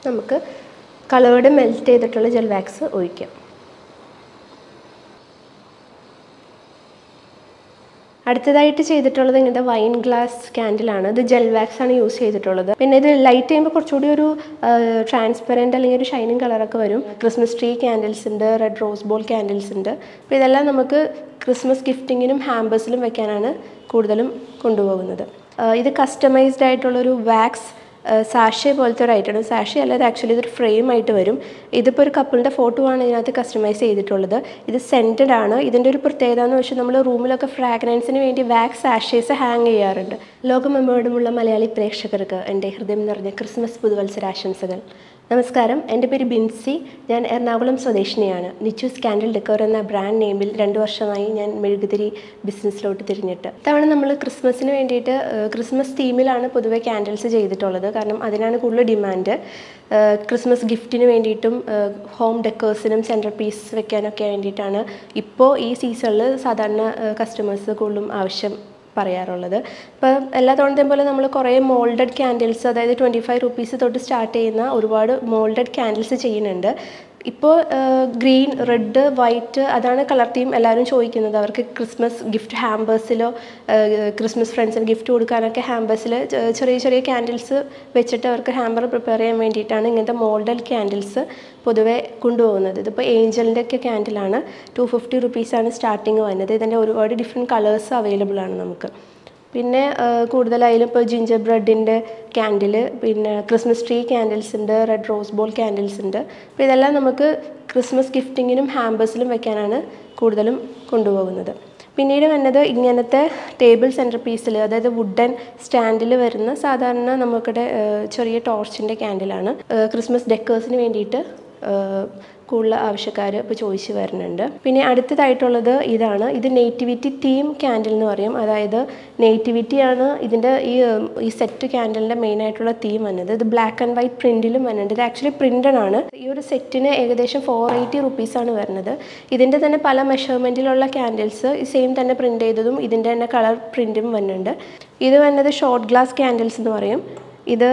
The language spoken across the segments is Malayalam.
നമുക്ക് കളേർഡ് മെൽറ്റ് ചെയ്തിട്ടുള്ള ജെൽ വാക്സ് ഒഴിക്കാം അടുത്തതായിട്ട് ചെയ്തിട്ടുള്ളത് ഇങ്ങനത്തെ വൈൻ ഗ്ലാസ് ക്യാൻഡിലാണ് ഇത് ജെൽ വാക്സ് ആണ് യൂസ് ചെയ്തിട്ടുള്ളത് പിന്നെ ഇത് ലൈറ്റ് ചെയ്യുമ്പോൾ കുറച്ചുകൂടി ഒരു ട്രാൻസ്പെറൻറ്റ് അല്ലെങ്കിൽ ഒരു ഷൈനിങ് കളറൊക്കെ വരും ക്രിസ്മസ് ട്രീ ക്യാൻഡിൽസ് ഉണ്ട് റെഡ് റോസ് ബോൾ ക്യാൻഡിൽസ് ഉണ്ട് അപ്പോൾ ഇതെല്ലാം നമുക്ക് ക്രിസ്മസ് ഗിഫ്റ്റിങ്ങിനും ഹാമ്പേഴ്സിലും വെക്കാനാണ് കൂടുതലും കൊണ്ടുപോകുന്നത് ആ, ഇത് കസ്റ്റമൈസ്ഡ് ആയിട്ടുള്ളൊരു വാക്സ് സാഷെ പോലത്തെ ഒരു ഐറ്റമാണ് സാഷെ അല്ലാതെ ആക്ച്വലി ഇതൊരു ഫ്രെയിം ആയിട്ട് വരും ഇതിപ്പോൾ ഒരു കപ്പിളിൻ്റെ ഫോട്ടോ ആണ് ഇതിനകത്ത് കസ്റ്റമൈസ് ചെയ്തിട്ടുള്ളത് ഇത് സെൻറ്റഡ് ആണ് ഇതിൻ്റെ ഒരു പ്രത്യേകത എന്ന് വെച്ചാൽ നമ്മൾ റൂമിലൊക്കെ ഫ്രാഗ്രൻസിന് വേണ്ടി വാക്സ് സാഷേസ് ഹാങ് ചെയ്യാറുണ്ട് ലോകമെമ്പാടുമുള്ള മലയാളി പ്രേക്ഷകർക്ക് എൻ്റെ ഹൃദയം നിറഞ്ഞ ക്രിസ്മസ് പുതുവത്സരാശംസകൾ നമസ്കാരം എൻ്റെ പേര് ബിൻസി ഞാൻ എറണാകുളം സ്വദേശിനിയാണ് നിച്ചൂസ് കാൻഡിൽ ഡെക്കോർ എന്ന ബ്രാൻഡ് നെയിമിൽ രണ്ട് വർഷമായി ഞാൻ മെഴുകുതിരി ബിസിനസ്സിലോട്ട് തിരിഞ്ഞിട്ട് ഇത്തവണ നമ്മൾ ക്രിസ്മസിന് വേണ്ടിയിട്ട് ഏഹ്, ക്രിസ്മസ് തീമിലാണ് പൊതുവെ ക്യാൻഡിൽസ് ചെയ്തിട്ടുള്ളത് കാരണം അതിനാണ് കൂടുതൽ ഡിമാൻഡ് ഏഹ്, ക്രിസ്മസ് ഗിഫ്റ്റിന് വേണ്ടിയിട്ടും ഏഹ്, ഹോം ഡെക്കേഴ്സിനും സെൻട്രൽ പീസ് വെക്കാനൊക്കെ വേണ്ടിയിട്ടാണ് ഇപ്പോൾ ഈ സീസണിൽ സാധാരണ കസ്റ്റമേഴ്സ് കൂടുതലും ആവശ്യം പറയാറുള്ളത് ഇപ്പോൾ എല്ലാ തവണത്തെയും പോലെ നമ്മൾ കുറേ മോൾഡഡ് ക്യാൻഡിൽസ് അതായത് ട്വൻറ്റി ഫൈവ് റുപ്പീസ് തൊട്ട് സ്റ്റാർട്ട് ചെയ്യുന്ന ഒരുപാട് മോൾഡഡ് ക്യാൻഡിൽസ് ചെയ്യുന്നുണ്ട് ഇപ്പോൾ ഗ്രീൻ റെഡ് വൈറ്റ് അതാണ് കളർ തീം എല്ലാവരും ചോദിക്കുന്നത് അവർക്ക് ക്രിസ്മസ് ഗിഫ്റ്റ് ഹാമ്പേഴ്സിലോ ക്രിസ്മസ് ഫ്രണ്ട്സിന് ഗിഫ്റ്റ് കൊടുക്കാനൊക്കെ ഹാമ്പേഴ്സിൽ ചെറിയ ചെറിയ ക്യാൻഡിൽസ് വെച്ചിട്ട് അവർക്ക് ഹാമ്പർ പ്രിപ്പയർ ചെയ്യാൻ വേണ്ടിയിട്ടാണ് ഇങ്ങനത്തെ മോൾഡഡ് ക്യാൻഡിൽസ് പൊതുവെ കൊണ്ടുപോകുന്നത് ഇതിപ്പോൾ ഏഞ്ചലിൻ്റെ ഒക്കെ ക്യാൻഡിലാണ് ടു ഫിഫ്റ്റി റുപ്പീസാണ് സ്റ്റാർട്ടിങ് വരുന്നത് ഇതിൻ്റെ ഒരുപാട് ഡിഫറെൻറ്റ് കളേഴ്സ് അവൈലബിൾ ആണ് നമുക്ക് പിന്നെ ആ, കൂടുതലായാലും ഇപ്പോൾ ജിഞ്ചർ ബ്രെഡിൻ്റെ ക്യാൻഡിൽ പിന്നെ ക്രിസ്മസ് ട്രീ ക്യാൻഡിൽസ് ഉണ്ട് റെഡ് റോസ് ബോൾ ക്യാൻഡിൽസ് ഉണ്ട് അപ്പോൾ ഇതെല്ലാം നമുക്ക് ക്രിസ്മസ് ഗിഫ്റ്റിങ്ങിനും ഹാമ്പേഴ്സിലും വെക്കാനാണ് കൂടുതലും കൊണ്ടുപോകുന്നത് പിന്നീട് വന്നത് ഇങ്ങനത്തെ ടേബിൾ സെൻറ്റർ പീസിൽ അതായത് വുഡൻ സ്റ്റാൻഡിൽ വരുന്ന സാധാരണ നമുക്കിടെ ആ, ചെറിയ ടോർച്ചിൻ്റെ ക്യാൻഡിലാണ് ആ, ക്രിസ്മസ് ഡെക്കേഴ്സിന് വേണ്ടിയിട്ട് ആ, കൂടുതൽ ആവശ്യക്കാർ ഇപ്പോൾ ചോദിച്ച് വരുന്നുണ്ട് പിന്നെ അടുത്തതായിട്ടുള്ളത് ഇതാണ് ഇത് നേറ്റിവിറ്റി തീം ക്യാൻഡിൽ എന്ന് പറയും അതായത് നേറ്റിവിറ്റി ആണ് ഇതിൻ്റെ ഈ ഉം, ഈ സെറ്റ് ക്യാൻഡലിൻ്റെ മെയിൻ ആയിട്ടുള്ള തീം വന്നത് ഇത് ബ്ലാക്ക് ആൻഡ് വൈറ്റ് പ്രിൻറ്റിലും വരുന്നുണ്ട് ഇത് ആക്ച്വലി പ്രിൻ്റഡ് ആണ് ഈ ഒരു സെറ്റിന് ഏകദേശം ഫോർ എയ്റ്റി റുപ്പീസാണ് വരുന്നത് ഇതിൻ്റെ തന്നെ പല മെഷർമെൻറ്റിലുള്ള ക്യാൻഡിൽസ് ഈ സെയിം തന്നെ പ്രിൻ്റ് ചെയ്തതും ഇതിൻ്റെ തന്നെ കളർ പ്രിൻറ്റും വരുന്നുണ്ട് ഇത് വരുന്നത് ഷോർട്ട് ഗ്ലാസ് ക്യാൻഡിൽസ് എന്ന് പറയും ഇത്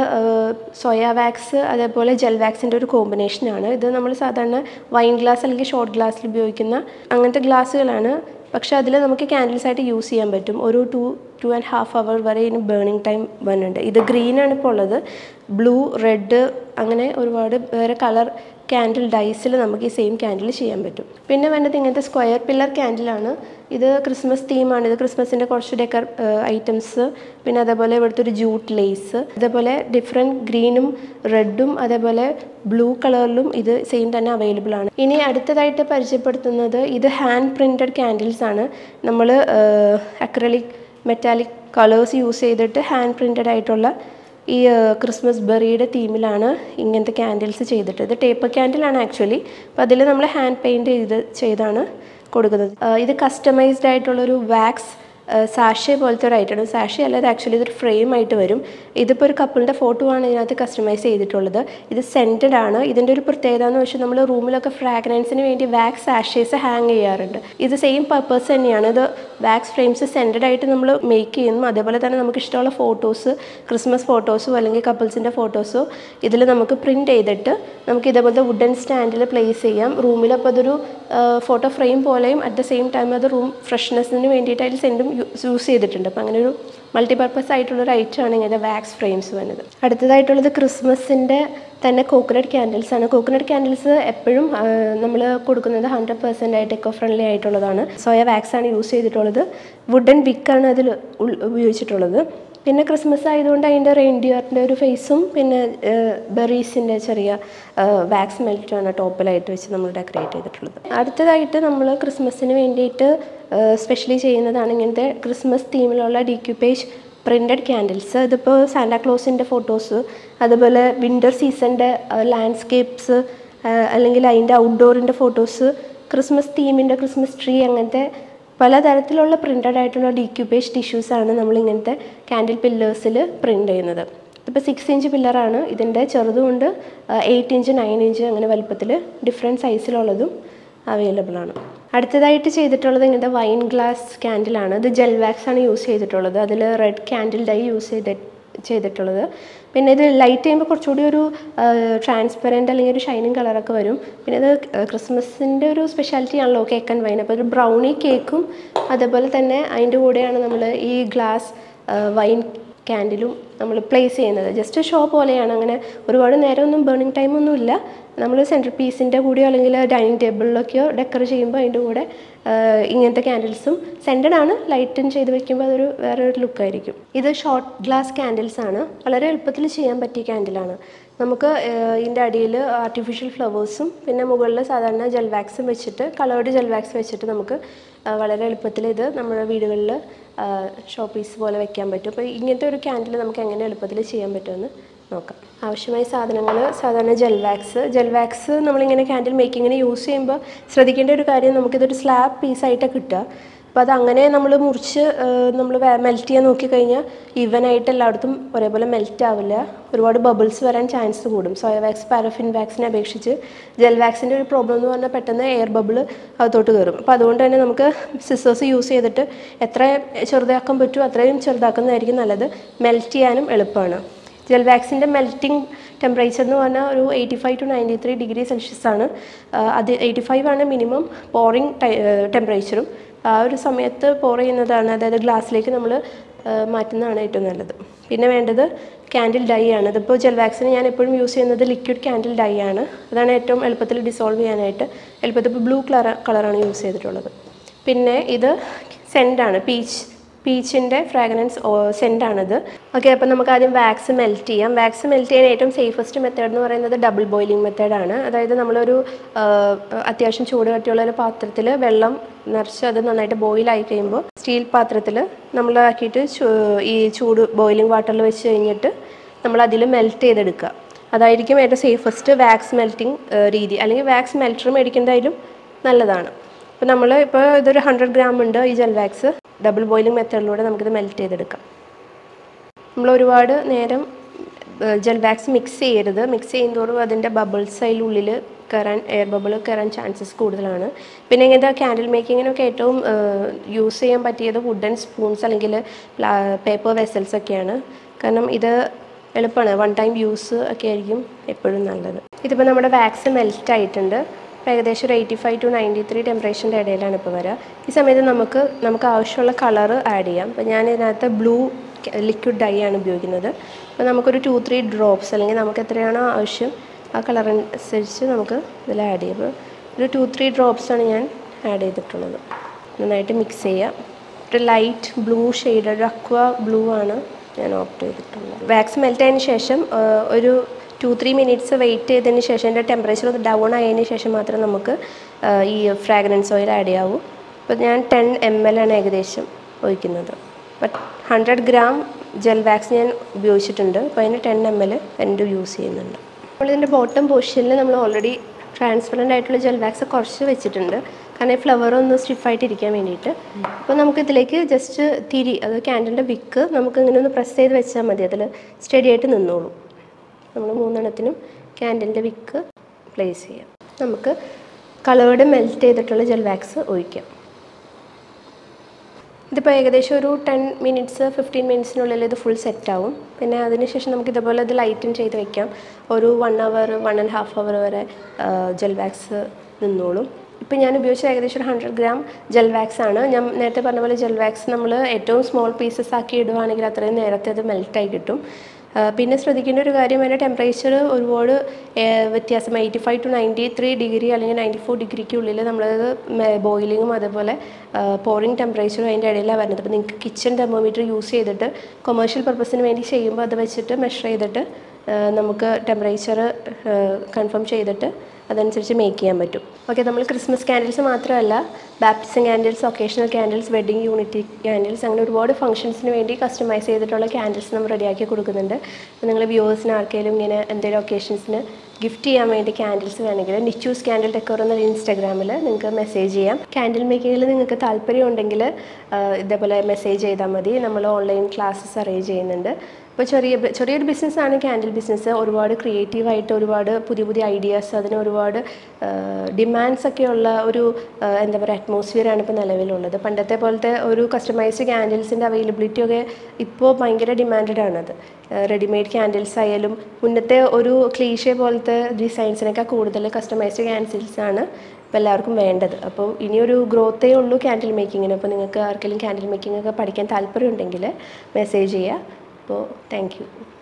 സോയ വാക്സ് അതേപോലെ ജെൽ വാക്സിൻ്റെ ഒരു കോമ്പിനേഷനാണ് ഇത് നമ്മൾ സാധാരണ വൈൻ ഗ്ലാസ് അല്ലെങ്കിൽ ഷോർട്ട് ഗ്ലാസ്സിൽ ഉപയോഗിക്കുന്ന അങ്ങനത്തെ ഗ്ലാസ്സുകളാണ് പക്ഷേ അതിൽ നമുക്ക് ക്യാൻഡിൽസ് ആയിട്ട് യൂസ് ചെയ്യാൻ പറ്റും ഒരു two two and half hour വരെ ഇതിന് ബേണിംഗ് ടൈം വരുന്നുണ്ട് ഇത് ഗ്രീനാണ് ഇപ്പോൾ ഉള്ളത് ബ്ലൂ റെഡ് അങ്ങനെ ഒരുപാട് വേറെ കളർ ക്യാൻഡിൽ ഡൈസിൽ നമുക്ക് ഈ സെയിം ക്യാൻഡിൽ ചെയ്യാൻ പറ്റും പിന്നെ വേണ്ടത് ഇങ്ങനത്തെ സ്ക്വയർ പില്ലർ ക്യാൻഡിലാണ് ഇത് ക്രിസ്മസ് തീമാണ് ഇത് ക്രിസ്മസിൻ്റെ കുറച്ച് ഡെക്കർ ഐറ്റംസ് പിന്നെ അതേപോലെ ഇവിടുത്തെ ഒരു ജൂട്ട് ലേസ് അതേപോലെ ഡിഫറെൻറ്റ് ഗ്രീനും റെഡും അതേപോലെ ബ്ലൂ കളറിലും ഇത് സെയിം തന്നെ അവൈലബിൾ ആണ് ഇനി അടുത്തതായിട്ട് പരിചയപ്പെടുത്തുന്നത് ഇത് ഹാൻഡ് പ്രിൻറ്റഡ് ക്യാൻഡിൽസ് ആണ് നമ്മൾ അക്രലിക് മെറ്റാലിക് കളേഴ്സ് യൂസ് ചെയ്തിട്ട് ഹാൻഡ് പ്രിൻറ്റഡ് ആയിട്ടുള്ള ഈ ക്രിസ്മസ് ബെറിയുടെ തീമിലാണ് ഇങ്ങനത്തെ ക്യാൻഡിൽസ് ചെയ്തിട്ട് ഇത് ടേപ്പർ ക്യാൻഡിലാണ് ആക്ച്വലി അപ്പോൾ അതിൽ നമ്മൾ ഹാൻഡ് പെയിൻറ്റ് ചെയ്ത് ചെയ്താണ് കൊടുക്കുന്നത് ആ, ഇത് കസ്റ്റമൈസ്ഡ് ആയിട്ടുള്ളൊരു വാക്സ് സാഷെ പോലത്തെ ഒരു ഐറ്റമാണ് സാഷെ അല്ലാതെ ആക്ച്വലി ഇതൊരു ഫ്രെയിം ആയിട്ട് വരും ഇതിപ്പോൾ ഒരു കപ്പിളിൻ്റെ ഫോട്ടോ ആണ് ഇതിനകത്ത് കസ്റ്റമൈസ് ചെയ്തിട്ടുള്ളത് ഇത് സെൻറ്റഡ് ആണ് ഇതിൻ്റെ ഒരു പ്രത്യേകത എന്ന് വെച്ചാൽ നമ്മൾ റൂമിലൊക്കെ ഫ്രാഗ്രൻസിന് വേണ്ടി വാക്സ് സാഷേസ് ഹാങ് ചെയ്യാറുണ്ട് ഇത് സെയിം പർപ്പസ് തന്നെയാണ് ഇത് വാക്സ് ഫ്രെയിംസ് സെൻറ്റഡ് ആയിട്ട് നമ്മൾ മേക്ക് ചെയ്യുന്നു അതേപോലെ തന്നെ നമുക്ക് ഇഷ്ടമുള്ള ഫോട്ടോസ് ക്രിസ്മസ് ഫോട്ടോസോ അല്ലെങ്കിൽ കപ്പിൾസിൻ്റെ ഫോട്ടോസോ ഇതിൽ നമുക്ക് പ്രിൻറ്റ് ചെയ്തിട്ട് നമുക്ക് ഇതേപോലത്തെ വുഡൻ സ്റ്റാൻഡിൽ പ്ലേസ് ചെയ്യാം റൂമിൽ അപ്പോൾ അതൊരു ഫോട്ടോ ഫ്രെയിം പോലെയും അറ്റ് ദ സെയിം ടൈം അത് റൂം ഫ്രഷ്നെസ്സിന് വേണ്ടിയിട്ട് അതിൽ സെൻറ്റും യൂസ് ചെയ്തിട്ടുണ്ട് അപ്പോൾ അങ്ങനെ ഒരു മൾട്ടിപർപ്പസ് ആയിട്ടുള്ളൊരു ഐറ്റമാണ് ഇങ്ങനെ വാക്സ് ഫ്രെയിംസ് വരുന്നത് അടുത്തതായിട്ടുള്ളത് ക്രിസ്മസിൻ്റെ തന്നെ കോക്കനട്ട് ക്യാൻഡിൽസ് ആണ് കോക്കനട്ട് ക്യാൻഡിൽസ് എപ്പോഴും നമ്മൾ കൊടുക്കുന്നത് ഹൺഡ്രഡ് പെർസെൻ്റ് ആയിട്ട് എക്കോ ഫ്രണ്ട്ലി ആയിട്ടുള്ളതാണ് സോയ വാക്സ് ആണ് യൂസ് ചെയ്തിട്ടുള്ളത് വുഡൻ വിക്കാണ് അതിൽ ഉപയോഗിച്ചിട്ടുള്ളത് പിന്നെ ക്രിസ്മസ് ആയതുകൊണ്ട് അതിൻ്റെ റെയിൻഡിയറിൻ്റെ ഒരു ഫേസും പിന്നെ ബെറീസിൻ്റെ ചെറിയ വാക്സ് മെൽറ്റാണ് ടോപ്പിലായിട്ട് വെച്ച് നമ്മൾ ഡെക്കറേറ്റ് ചെയ്തിട്ടുള്ളത് അടുത്തതായിട്ട് നമ്മൾ ക്രിസ്മസിന് വേണ്ടിയിട്ട് സ്പെഷ്യലി ചെയ്യുന്നതാണ് ഇങ്ങനത്തെ ക്രിസ്മസ് തീമിലുള്ള ഡീക്യുപേജ് പ്രിൻറ്റഡ് ക്യാൻഡിൽസ് ഇതിപ്പോൾ സാന്റാക്ലോസിൻ്റെ ഫോട്ടോസ് അതുപോലെ വിൻ്റർ സീസണിൻ്റെ ലാൻഡ്സ്കേപ്സ് അല്ലെങ്കിൽ അതിൻ്റെ ഔട്ട്ഡോറിൻ്റെ ഫോട്ടോസ് ക്രിസ്മസ് തീമിൻ്റെ ക്രിസ്മസ് ട്രീ അങ്ങനത്തെ പലതരത്തിലുള്ള പ്രിൻറ്റഡ് ആയിട്ടുള്ള ഡീക്യുപേജ് ടിഷ്യൂസാണ് നമ്മൾ ഇങ്ങനത്തെ ക്യാൻഡിൽ പില്ലേഴ്സിൽ പ്രിൻ്റ് ചെയ്യുന്നത് ഇപ്പോൾ സിക്സ് ഇഞ്ച് പില്ലറാണ് ഇതിൻ്റെ ചെറുതുകൊണ്ട് എയ്റ്റ് ഇഞ്ച് നയൻ ഇഞ്ച് അങ്ങനെ വലുപ്പത്തിൽ ഡിഫറെൻറ്റ് സൈസിലുള്ളതും അവൈലബിൾ ആണ് അടുത്തതായിട്ട് ചെയ്തിട്ടുള്ളത് ഇങ്ങനത്തെ വൈൻ ഗ്ലാസ് ക്യാൻഡിലാണ് ഇത് ജെൽ വാക്സ് ആണ് യൂസ് ചെയ്തിട്ടുള്ളത് അതിൽ റെഡ് ക്യാൻഡിൽ ഡൈ യൂസ് ചെയ്ത് ചെയ്തിട്ടുള്ളത് പിന്നെ ഇത് ലൈറ്റ് ചെയ്യുമ്പോൾ കുറച്ചുകൂടി ഒരു ട്രാൻസ്പെറൻറ്റ് അല്ലെങ്കിൽ ഒരു ഷൈനിങ് കളറൊക്കെ വരും പിന്നെ ഇത് ക്രിസ്മസിൻ്റെ ഒരു സ്പെഷ്യാലിറ്റി ആണല്ലോ കേക്ക് ആൻഡ് വൈൻ അപ്പോൾ ഒരു ബ്രൗണി കേക്കും അതേപോലെ തന്നെ അതിൻ്റെ കൂടെയാണ് നമ്മൾ ഈ ഗ്ലാസ് വൈൻ ക്യാൻഡിലും നമ്മൾ പ്ലേസ് ചെയ്യുന്നത് ജസ്റ്റ് ഷോ പോലെയാണ് അങ്ങനെ ഒരുപാട് നേരമൊന്നും ബേണിംഗ് ടൈമൊന്നും ഇല്ല നമ്മൾ സെൻട്രൽ പീസിൻ്റെ കൂടെയോ അല്ലെങ്കിൽ ഡൈനിങ് ടേബിളിലൊക്കെയോ ഡെക്കർ ചെയ്യുമ്പോൾ അതിൻ്റെ കൂടെ ആ, ഇങ്ങനത്തെ ക്യാൻഡിൽസും സെൻറ്റഡ് ആണ് ലൈറ്റും ചെയ്ത് വെക്കുമ്പോൾ അതൊരു വേറെ ഒരു ലുക്കായിരിക്കും ഇത് ഷോർട്ട് ഗ്ലാസ് ക്യാൻഡിൽസ് ആണ് വളരെ എളുപ്പത്തിൽ ചെയ്യാൻ പറ്റിയ ക്യാൻഡിലാണ് നമുക്ക് ആ, ഇതിൻ്റെ അടിയിൽ ആർട്ടിഫിഷ്യൽ ഫ്ലവേഴ്സും പിന്നെ മുകളിൽ സാധാരണ ജെൽ വാക്സും വെച്ചിട്ട് കളേർഡ് ജെൽ വാക്സ് വെച്ചിട്ട് നമുക്ക് ആ, വളരെ എളുപ്പത്തിൽ ഇത് നമ്മുടെ വീടുകളിൽ ഷോ പീസ് പോലെ വെക്കാൻ പറ്റും അപ്പോൾ ഇങ്ങനത്തെ ഒരു ക്യാൻഡിൽ നമുക്ക് എങ്ങനെ എളുപ്പത്തിൽ ചെയ്യാൻ പറ്റുമെന്ന് നോക്കാം ആവശ്യമായ സാധനങ്ങൾ സാധാരണ ജെൽ വാക്സ് ജെൽ വാക്സ് നമ്മളിങ്ങനെ ക്യാൻഡിൽ മേക്കിങ്ങിന് യൂസ് ചെയ്യുമ്പോൾ ശ്രദ്ധിക്കേണ്ട ഒരു കാര്യം നമുക്കിതൊരു സ്ലാബ് പീസായിട്ടാണ് കിട്ടുക അപ്പോൾ അത് അങ്ങനെ നമ്മൾ മുറിച്ച് നമ്മൾ മെൽറ്റ് ചെയ്യാൻ നോക്കിക്കഴിഞ്ഞാൽ ഈവനായിട്ട് എല്ലായിടത്തും ഒരേപോലെ മെൽറ്റ് ആവില്ല ഒരുപാട് ബബിൾസ് വരാൻ ചാൻസ് കൂടും സോയ വാക്സ് പാരഫിൻ വാക്സിനെ അപേക്ഷിച്ച് ജെൽ വാക്സിൻ്റെ ഒരു പ്രോബ്ലം എന്ന് പറഞ്ഞാൽ പെട്ടെന്ന് എയർ ബബിൾ അകത്തോട്ട് കയറും അപ്പോൾ അതുകൊണ്ട് തന്നെ നമുക്ക് സിസേഴ്സ് യൂസ് ചെയ്തിട്ട് എത്ര ചെറുതാക്കാൻ പറ്റുമോ അത്രയും ചെറുതാക്കുന്നതായിരിക്കും നല്ലത് മെൽറ്റ് ചെയ്യാനും എളുപ്പമാണ് ജെൽ വാക്സിൻ്റെ മെൽറ്റിംഗ് ടെമ്പറേച്ചർ എന്ന് പറഞ്ഞാൽ ഒരു eighty five to ninety three degree Celsius ആണ് ആ, അത് എയ്റ്റി ഫൈവ് ആണ് മിനിമം പോറിങ് ടെമ്പറേച്ചറും ആ ഒരു സമയത്ത് പോർ ചെയ്യുന്നതാണ് അതായത് ഗ്ലാസ്സിലേക്ക് നമ്മൾ മാറ്റുന്നതാണ് ഏറ്റവും നല്ലത് പിന്നെ വേണ്ടത് ക്യാൻഡിൽ ഡൈ ആണ് ഇതിപ്പോൾ ജെൽ വാക്സിന് ഞാൻ എപ്പോഴും യൂസ് ചെയ്യുന്നത് ലിക്വിഡ് ക്യാൻഡിൽ ഡൈ ആണ് അതാണ് ഏറ്റവും എളുപ്പത്തിൽ ഡിസോൾവ് ചെയ്യാനായിട്ട് എളുപ്പത്തിൽ ഇപ്പോൾ ബ്ലൂ കളർ കളറാണ് യൂസ് ചെയ്തിട്ടുള്ളത് പിന്നെ ഇത് സെൻഡാണ് പീച്ച് പീച്ചിൻ്റെ ഫ്രാഗ്രൻസ് സെൻറ്റാണിത് ഓക്കെ അപ്പോൾ നമുക്ക് ആദ്യം വാക്സ് മെൽറ്റ് ചെയ്യാം വാക്സ് മെൽറ്റ് ചെയ്യാൻ ഏറ്റവും സേഫസ്റ്റ് മെത്തേഡ് എന്ന് പറയുന്നത് ഡബിൾ ബോയിലിംഗ് മെത്തേഡാണ് അതായത് നമ്മളൊരു ആ, അത്യാവശ്യം ചൂട് കട്ടിയുള്ള ഒരു പാത്രത്തിൽ വെള്ളം നിറച്ച് അത് നന്നായിട്ട് ബോയിലായി കഴിയുമ്പോൾ സ്റ്റീൽ പാത്രത്തിൽ നമ്മൾ ആക്കിയിട്ട് ചൂ- ഈ ചൂട് ബോയിലിംഗ് വാട്ടറിൽ വെച്ച് കഴിഞ്ഞിട്ട് നമ്മൾ അതിൽ മെൽറ്റ് ചെയ്തെടുക്കുക അതായിരിക്കും ഏറ്റവും സേഫസ്റ്റ് വാക്സ് മെൽറ്റിംഗ് രീതി അല്ലെങ്കിൽ വാക്സ് മെൽറ്റർ മേടിക്കുന്നതായാലും നല്ലതാണ് അപ്പോൾ നമ്മൾ ഇപ്പോൾ ഇതൊരു ഹൺഡ്രഡ് ഗ്രാം ഉണ്ട് ഈ ജെൽ വാക്സ് ഡബിൾ ബോയിലിംഗ് മെത്തേഡിലൂടെ നമുക്കിത് മെൽറ്റ് ചെയ്തെടുക്കാം നമ്മൾ ഒരുപാട് നേരം ജെൽ വാക്സ് മിക്സ് ചെയ്യരുത് മിക്സ് ചെയ്യുന്നതോറും അതിൻ്റെ ബബിൾസ് അതിലുള്ളിൽ കയറാൻ എയർ ബബിൾ കയറാൻ ചാൻസസ് കൂടുതലാണ് പിന്നെ ഇങ്ങനത്തെ ക്യാൻഡിൽ മേക്കിങ്ങിനൊക്കെ ഏറ്റവും യൂസ് ചെയ്യാൻ പറ്റിയത് വുഡൻ സ്പൂൺസ് അല്ലെങ്കിൽ പേപ്പർ വെസൽസ് ഒക്കെയാണ് കാരണം ഇത് എളുപ്പമാണ് വൺ ടൈം യൂസ് ഒക്കെ ആയിരിക്കും എപ്പോഴും നല്ലത് ഇതിപ്പോൾ നമ്മുടെ വാക്സ് മെൽറ്റ് ആയിട്ടുണ്ട് ഇപ്പോൾ ഏകദേശം ഒരു eighty five to ninety three ടെമ്പറേച്ചറിൻ്റെ ഇടയിലാണ് ഇപ്പോൾ വരിക ഈ സമയത്ത് നമുക്ക് നമുക്ക് ആവശ്യമുള്ള കളറ് ആഡ് ചെയ്യാം അപ്പോൾ ഞാൻ ഇതിനകത്ത് ബ്ലൂ ലിക്വിഡ് ഡൈ ആണ് ഉപയോഗിക്കുന്നത് അപ്പോൾ നമുക്കൊരു ടു ത്രീ ഡ്രോപ്സ് അല്ലെങ്കിൽ നമുക്ക് എത്രയാണോ ആവശ്യം ആ കളർ അനുസരിച്ച് നമുക്ക് ഇതിൽ ആഡ് ചെയ്യും അപ്പോൾ ഒരു ടു ത്രീ ഡ്രോപ്സാണ് ഞാൻ ആഡ് ചെയ്തിട്ടുള്ളത് നന്നായിട്ട് മിക്സ് ചെയ്യാം ഒരു ലൈറ്റ് ബ്ലൂ ഷെയ്ഡ് ഒരു അക്വ ബ്ലൂ ആണ് ഞാൻ ഓപ്റ്റ് ചെയ്തിട്ടുള്ളത് വാക്സ് മെൽറ്റ് ആയതിനു ശേഷം ആ, ഒരു ടു ത്രീ മിനിറ്റ്സ് വെയിറ്റ് ചെയ്തതിന് ശേഷം അതിൻ്റെ ടെമ്പറേച്ചർ ഒന്ന് ഡൗൺ ആയതിന് ശേഷം മാത്രം നമുക്ക് ആ, ഈ ഫ്രാഗ്രൻസ് ഓയിൽ ആഡ് ചെയ്യാവൂ അപ്പോൾ ഞാൻ ടെൻ എം എൽ ആണ് ഏകദേശം ഒഴിക്കുന്നത് but hundred gram gel wax ഞാൻ ഉപയോഗിച്ചിട്ടുണ്ട് അപ്പോൾ അതിന് ടെൻ എം എൽ എൻ്റെ യൂസ് ചെയ്യുന്നുണ്ട് നമ്മളിതിൻ്റെ ബോട്ടം പൊസിഷനിൽ നമ്മൾ ഓൾറെഡി ട്രാൻസ്പെറൻ്റ് ആയിട്ടുള്ള ജെൽ വാക്സ് കുറച്ച് വെച്ചിട്ടുണ്ട് കാരണം ഈ ഫ്ലവർ ഒന്ന് സ്റ്റിഫായിട്ട് ഇരിക്കാൻ വേണ്ടിയിട്ട് അപ്പോൾ നമുക്ക് ഇതിലേക്ക് ജസ്റ്റ് തിരി അത് ക്യാൻഡിലിൻ്റെ വിക്ക് നമുക്ക് ഇങ്ങനെ ഒന്ന് പ്രസ് ചെയ്ത് വെച്ചാൽ മതി അതിൽ സ്റ്റഡി ആയിട്ട് നിന്നോളും നമ്മൾ മൂന്നെണ്ണത്തിനും ക്യാൻഡിലിൻ്റെ വിക്ക് പ്ലേസ് ചെയ്യാം നമുക്ക് കളേർഡ് മെൽറ്റ് ചെയ്തിട്ടുള്ള ജെൽ വാക്സ് ഒഴിക്കാം ഇതിപ്പോൾ ഏകദേശം ഒരു ടെൻ മിനിറ്റ്സ് ഫിഫ്റ്റീൻ മിനിറ്റ്സിനുള്ളിൽ ഇത് ഫുൾ സെറ്റ് ആവും പിന്നെ അതിനുശേഷം നമുക്ക് ഇതുപോലെ ഇത് ലൈറ്റും ചെയ്ത് വെക്കാം ഒരു one hour one and half hour വരെ ജെൽ വാക്സ് നിന്നോളും ഇപ്പം ഞാൻ ഉപയോഗിച്ച ഏകദേശം ഒരു ഹൺഡ്രഡ് ഗ്രാം ജെൽ വാക്സ് ആണ് ഞാൻ നേരത്തെ പറഞ്ഞ പോലെ ജെൽ വാക്സ് നമ്മൾ ഏറ്റവും സ്മോൾ പീസസ് ആക്കി ഇടുവാണെങ്കിൽ അത്രയും നേരത്തെ അത് മെൽറ്റായി കിട്ടും ആ, പിന്നെ ശ്രദ്ധിക്കേണ്ട ഒരു കാര്യം അതിൻ്റെ ടെമ്പറേച്ചർ ഒരുപാട് ഏ, വ്യത്യാസം eighty five to ninety three degree അല്ലെങ്കിൽ നയൻറ്റി ഫോർ ഡിഗ്രിക്കുള്ളിൽ നമ്മളത് ബോയിലിങ്ങും അതേപോലെ പോറിങ് ടെമ്പറേച്ചറും അതിൻ്റെ ഇടയിലാണ് വരുന്നത് അപ്പോൾ നിങ്ങൾക്ക് കിച്ചൺ തെർമോമീറ്റർ യൂസ് ചെയ്തിട്ട് കൊമേഴ്ഷ്യൽ പർപ്പസിന് വേണ്ടി ചെയ്യുമ്പോൾ അത് വെച്ചിട്ട് മെഷർ ചെയ്തിട്ട് ആ, നമുക്ക് ടെമ്പറേച്ചർ കൺഫേം ചെയ്തിട്ട് അതനുസരിച്ച് മേക്ക് ചെയ്യാൻ പറ്റും ഓക്കെ നമ്മൾ ക്രിസ്മസ് ക്യാൻഡിൽസ് മാത്രമല്ല baptism candles occasional candles wedding unity candles അങ്ങനെ ഒരുപാട് ഫംഗ്ഷൻസിന് വേണ്ടി കസ്റ്റമൈസ് ചെയ്തിട്ടുള്ള ക്യാൻഡിൽസ് നമ്മൾ റെഡിയാക്കി കൊടുക്കുന്നുണ്ട് അപ്പോൾ നിങ്ങൾ വ്യൂവേഴ്സിന് ആർക്കെങ്കിലും ഇങ്ങനെ എന്തെങ്കിലും ഒക്കേഷൻസിന് ഗിഫ്റ്റ് ചെയ്യാൻ വേണ്ടി ക്യാൻഡിൽസ് വേണമെങ്കിൽ നിച്ചൂസ് ക്യാൻഡിൽ ഡെക്കോർ എന്ന ഇൻസ്റ്റാഗ്രാമിൽ നിങ്ങൾക്ക് മെസ്സേജ് ചെയ്യാം ക്യാൻഡിൽ മേക്കിങ്ങിൽ നിങ്ങൾക്ക് താല്പര്യം ഉണ്ടെങ്കിൽ ഇതേപോലെ മെസ്സേജ് ചെയ്താൽ മതി നമ്മൾ ഓൺലൈൻ ക്ലാസ്സസ് അറേഞ്ച് ചെയ്യുന്നുണ്ട് ഇപ്പോൾ ചെറിയ ബി- ചെറിയൊരു ബിസിനസ്സാണ് ക്യാൻഡിൽ ബിസിനസ് ഒരുപാട് ക്രിയേറ്റീവായിട്ട് ഒരുപാട് പുതിയ പുതിയ ഐഡിയാസ് അതിന് ഒരുപാട് ഡിമാൻഡ്സ് ഒക്കെയുള്ള ഒരു ആ, എന്താ പറയുക അറ്റ്മോസ്ഫിയറാണ് ഇപ്പോൾ നിലവിലുള്ളത് പണ്ടത്തെ പോലത്തെ ഒരു കസ്റ്റമൈസ്ഡ് ക്യാൻഡിൽസിൻ്റെ അവൈലബിലിറ്റി ഒക്കെ ഇപ്പോൾ ഭയങ്കര ഡിമാൻഡഡ് ആണത് റെഡിമെയ്ഡ് ക്യാൻഡിൽസ് ആയാലും മുന്നത്തെ ഒരു ക്ലീഷേ പോലത്തെ ഡിസൈൻസിനൊക്കെ കൂടുതൽ കസ്റ്റമൈസ്ഡ് ക്യാൻഡിൽസ് ആണ് ഇപ്പോൾ എല്ലാവർക്കും വേണ്ടത് അപ്പോൾ ഇനിയൊരു ഗ്രോത്തേ ഉള്ളൂ ക്യാൻഡിൽ മേക്കിങ്ങിന് അപ്പോൾ നിങ്ങൾക്ക് ആർക്കെങ്കിലും ക്യാൻഡിൽ മേക്കിംഗ് ഒക്കെ പഠിക്കാൻ താല്പര്യമുണ്ടെങ്കിൽ മെസ്സേജ് ചെയ്യുക അപ്പോൾ താങ്ക് യു